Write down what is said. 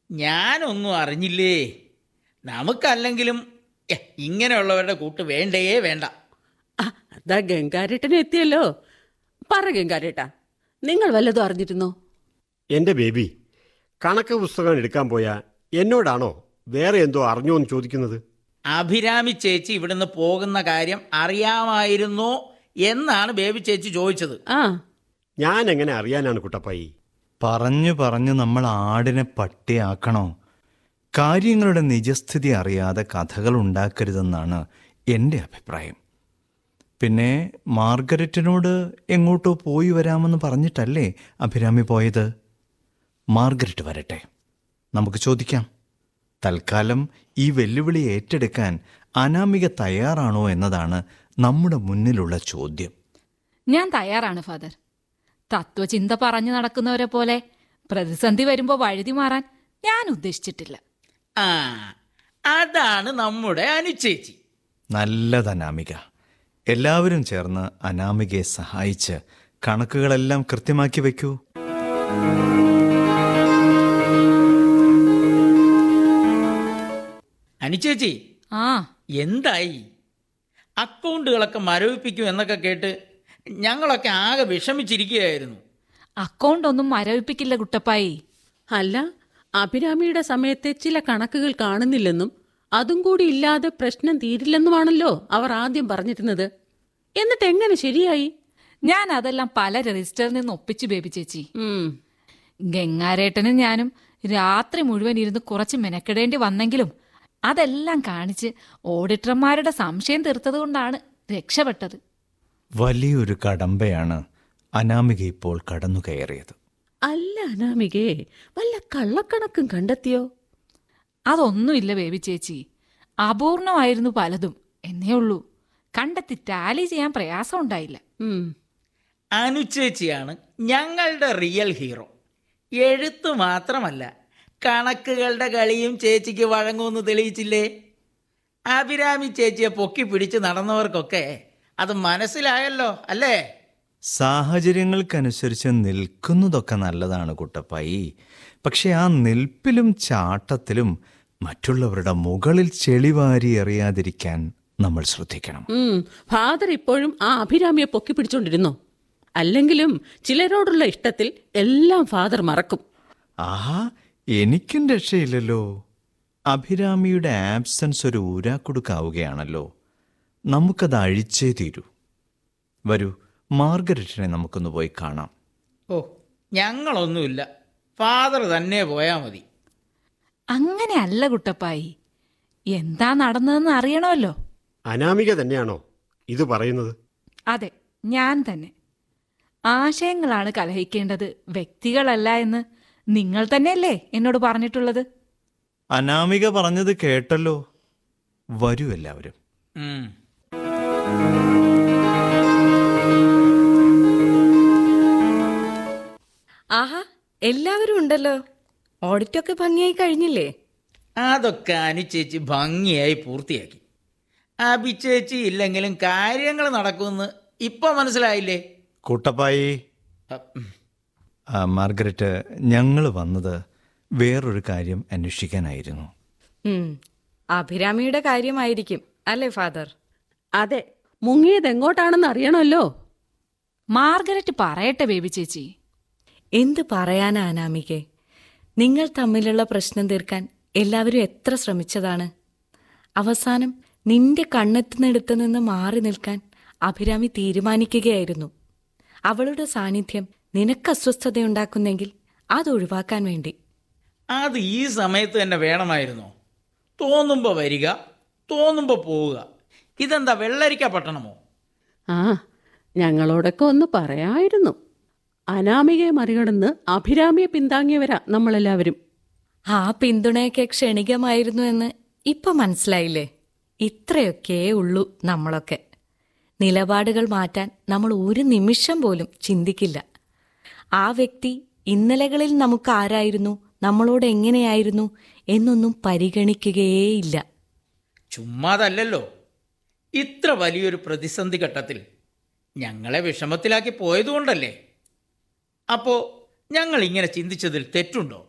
ഞാനൊന്നും അറിഞ്ഞില്ലേ നമുക്കല്ലെങ്കിലും എ, ഇങ്ങനെയുള്ളവരുടെ കൂട്ട് വേണ്ടേ വേണ്ട ആ, അതാ ഗംഗാരേട്ടൻ എത്തിയല്ലോ പറ ഗംഗാരേട്ടാ നിങ്ങൾ വല്ലതും അറിഞ്ഞിരുന്നോ എന്റെ ബേബി കണക്ക് പുസ്തകം എടുക്കാൻ പോയ എന്നോടാണോ വേറെ എന്തോ അറിഞ്ഞോ എന്ന് ചോദിക്കുന്നത് അഭിരാമി ചേച്ചി ഇവിടുന്ന് പോകുന്ന കാര്യം അറിയാമായിരുന്നോ എന്നാണ് ബേബി ചേച്ചി ചോദിച്ചത് ആ ഞാൻ എങ്ങനെ അറിയാനാണ് കുട്ടപ്പായി പറഞ്ഞു പറഞ്ഞു നമ്മൾ ആടിനെ പട്ടിയാക്കണോ കാര്യങ്ങളുടെ നിജസ്ഥിതി അറിയാതെ കഥകൾ ഉണ്ടാക്കരുതെന്നാണ് എൻ്റെ അഭിപ്രായം പിന്നെ മാർഗരറ്റിനോട് എങ്ങോട്ടോ പോയി വരാമെന്ന് പറഞ്ഞിട്ടല്ലേ അഭിരാമി പോയത് മാർഗരറ്റ് വരട്ടെ നമുക്ക് ചോദിക്കാം തൽക്കാലം ഈ വെല്ലുവിളി ഏറ്റെടുക്കാൻ അനാമിക തയ്യാറാണോ എന്നതാണ് നമ്മുടെ മുന്നിലുള്ള ചോദ്യം ഞാൻ തയ്യാറാണ് ഫാദർ തത്വചിന്ത പറഞ്ഞു നടക്കുന്നവരെ പോലെ പ്രതിസന്ധി വരുമ്പോൾ വഴുതി മാറാൻ ഞാൻ ഉദ്ദേശിച്ചിട്ടില്ല ആ അതാണ് നമ്മുടെ അനുചേച്ചി നല്ലത് അനാമിക എല്ലാവരും ചേർന്ന് അനാമികയെ സഹായിച്ച് കണക്കുകളെല്ലാം കൃത്യമാക്കി വെക്കൂ അനുചേച്ചി ആ എന്തായി അക്കൗണ്ടുകളൊക്കെ മരവിപ്പിക്കും എന്നൊക്കെ കേട്ട് ഞങ്ങളൊക്കെ ആകെ വിഷമിച്ചിരിക്കുകയായിരുന്നു അക്കൗണ്ട് ഒന്നും മരവിപ്പിക്കില്ല കുട്ടപ്പായി അല്ല അഭിരാമിയുടെ സമയത്തെ ചില കണക്കുകൾ കാണുന്നില്ലെന്നും അതും കൂടി ഇല്ലാതെ പ്രശ്നം തീരില്ലെന്നുമാണല്ലോ അവർ ആദ്യം പറഞ്ഞിരുന്നത് എന്നിട്ട് എങ്ങനെ ശരിയായി ഞാൻ അതെല്ലാം പല രജിസ്റ്ററിൽ നിന്ന് ഒപ്പിച്ചു ബേബി ചേച്ചി ഉം, ഗംഗാരേട്ടനും ഞാനും രാത്രി മുഴുവൻ ഇരുന്ന് കുറച്ച് മെനക്കെടേണ്ടി വന്നെങ്കിലും അതെല്ലാം കാണിച്ച് ഓഡിറ്റർമാരുടെ സംശയം തീർത്തതുകൊണ്ടാണ് രക്ഷപ്പെട്ടത് വലിയൊരു കടമ്പയാണ് അനാമിക ഇപ്പോൾ കടന്നു കയറിയത് അല്ല അനാമികേ വല്ല കള്ളക്കണക്കും കണ്ടെത്തിയോ അതൊന്നുമില്ല ബേബി ചേച്ചി അപൂർണമായിരുന്നു പലതും എന്നേ ഉള്ളൂ കണ്ടെത്തി ടാലി ചെയ്യാൻ പ്രയാസം ഉണ്ടായില്ല ഉം, അനുചേച്ചിയാണ് ഞങ്ങളുടെ റിയൽ ഹീറോ എഴുത്ത് മാത്രമല്ല കണക്കുകളുടെ കളിയും ചേച്ചിക്ക് വഴങ്ങുമെന്ന് തെളിയിച്ചില്ലേ അഭിരാമി ചേച്ചിയെ പൊക്കി പിടിച്ച് നടന്നവർക്കൊക്കെ അത് മനസ്സിലായല്ലോ അല്ലേ സാഹചര്യങ്ങൾക്കനുസരിച്ച് നിൽക്കുന്നതൊക്കെ നല്ലതാണ് കുട്ടപ്പായി പക്ഷെ ആ നിൽപ്പിലും ചാട്ടത്തിലും മറ്റുള്ളവരുടെ മുകളിൽ ചെളിവാരി എറിയാതിരിക്കാൻ നമ്മൾ ശ്രദ്ധിക്കണം ഉം, ഫാദർ ഇപ്പോഴും ആ അഭിരാമിയെ പൊക്കി പിടിച്ചോണ്ടിരുന്നോ അല്ലെങ്കിലും ചിലരോടുള്ള ഇഷ്ടത്തിൽ എല്ലാം ഫാദർ മറക്കും ആഹാ എനിക്കും രക്ഷയില്ലല്ലോ അഭിരാമിയുടെ ആബ്സൻസ് ഒരു ഊരാക്കുടുക്കാവുകയാണല്ലോ നമുക്കത് അഴിച്ചേ തീരൂ വരൂ മാർഗരറ്റിനെ നമുക്കൊന്ന് പോയി കാണാം ഓ ഞങ്ങളൊന്നുമില്ല ഫാദർ തന്നെ പോയാൽ മതി അങ്ങനെ അല്ല കുട്ടപ്പായി എന്താ നടന്നതെന്ന് അറിയണമല്ലോ അനാമിക തന്നെയാണോ ഇത് പറയുന്നത് അതെ ഞാൻ തന്നെ ആശയങ്ങളാണ് കലഹിക്കേണ്ടത് വ്യക്തികളല്ല എന്ന് നിങ്ങൾ തന്നെയല്ലേ എന്നോട് പറഞ്ഞിട്ടുള്ളത് അനാമിക പറഞ്ഞത് കേട്ടല്ലോ വരൂ എല്ലാവരും ഉം. ആഹാ എല്ലാവരും ഉണ്ടല്ലോ ഓഡിറ്റൊക്കെ ഭംഗിയായി കഴിഞ്ഞില്ലേ അതൊക്കെ അനുചേച്ചി ഭംഗിയായി പൂർത്തിയാക്കി അഭിചേച്ചി ഇല്ലെങ്കിലും കാര്യങ്ങൾ നടക്കുമെന്ന് ഇപ്പൊ മനസ്സിലായില്ലേ കൂട്ടപ്പായി അ- ഉം. ആ, മാർഗരറ്റ് ഞങ്ങൾ വന്നത് വേറൊരു കാര്യം അന്വേഷിക്കാനായിരുന്നു ഉം, അഭിരാമിയുടെ കാര്യമായിരിക്കും അല്ലേ ഫാദർ അതെ മുങ്ങിയത് എങ്ങോട്ടാണെന്ന് അറിയണമല്ലോ മാർഗരറ്റ് പറയട്ടെ ബേബി ചേച്ചി എന്ത് പറയാനാ അനാമികെ നിങ്ങൾ തമ്മിലുള്ള പ്രശ്നം തീർക്കാൻ എല്ലാവരും എത്ര ശ്രമിച്ചതാണ് അവസാനം നിന്റെ കണ്ണെത്തുന്നിടത്ത് നിന്ന് മാറി നിൽക്കാൻ അഭിരാമി തീരുമാനിക്കുകയായിരുന്നു അവളുടെ സാന്നിധ്യം നിനക്ക് അസ്വസ്ഥതയുണ്ടാക്കുന്നെങ്കിൽ അത് ഒഴിവാക്കാൻ വേണ്ടി അത് ഈ സമയത്ത് തന്നെ വേണമായിരുന്നോ തോന്നുമ്പോൾ വരിക തോന്നുമ്പോൾ പോവുക ഇതെന്താ വെള്ളരിക്ക പട്ടണമോ ആ ഞങ്ങളോടൊക്കെ ഒന്ന് പറയായിരുന്നു അനാമികയെ മറികടന്ന് അഭിരാമിയെ പിന്താങ്ങിയവരാ നമ്മളെല്ലാവരും ആ പിന്തുണയൊക്കെ ക്ഷണികമായിരുന്നു എന്ന് ഇപ്പൊ മനസ്സിലായില്ലേ ഇത്രയൊക്കെ ഉള്ളൂ നമ്മളൊക്കെ നിലപാടുകൾ മാറ്റാൻ നമ്മൾ ഒരു നിമിഷം പോലും ചിന്തിക്കില്ല ആ വ്യക്തി ഇന്നലകളിൽ നമുക്ക് ആരായിരുന്നു നമ്മളോട് എങ്ങനെയായിരുന്നു എന്നൊന്നും പരിഗണിക്കുകയേയില്ല ചുമ്മാതല്ലല്ലോ ഇത്ര വലിയൊരു പ്രതിസന്ധി ഘട്ടത്തിൽ ഞങ്ങളെ വിഷമത്തിലാക്കി പോയതുകൊണ്ടല്ലേ അപ്പോൾ ഞങ്ങൾ ഇങ്ങനെ ചിന്തിച്ചതിൽ തെറ്റുണ്ടോ